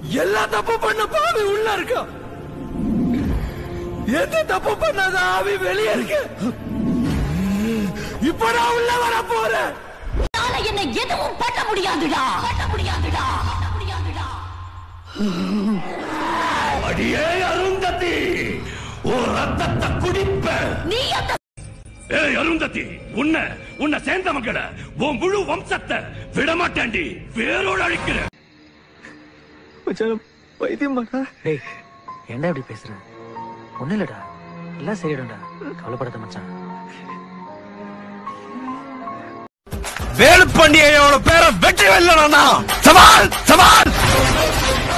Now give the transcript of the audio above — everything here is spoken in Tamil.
எல்லா தப்பு பண்ண பாவி உள்ள இருக்கா எந்த தப்பு பண்ணாத ஆவி வெளியே இருக்கு இப்ப நான் உள்ள வர போறேன் என்னால என்ன எதுவும் பண்ண முடியாதுடா பண்ண முடியாதுடா பண்ண முடியாதுடா அடியே அருந்ததி ஓ ரத்தத்தை குடிப்ப நீ அந்த ஏய் அருந்ததி உன்னை உன்னை சேர்ந்த மக்களை உன் முழு வம்சத்தை விடமாட்டேன்டி வேரோடு அழிக்கிறேன் மச்சான் வைத்தியம் பண்ணா டேய் ஏன்டா இப்படி பேசுற ஒண்ணு இல்லடா எல்லாம் சரிடா கவலைப்படாத மச்சான் வேலுப்பாண்டியோட பேரை வெற்றி வெல்லணும்னா சவால் சவால்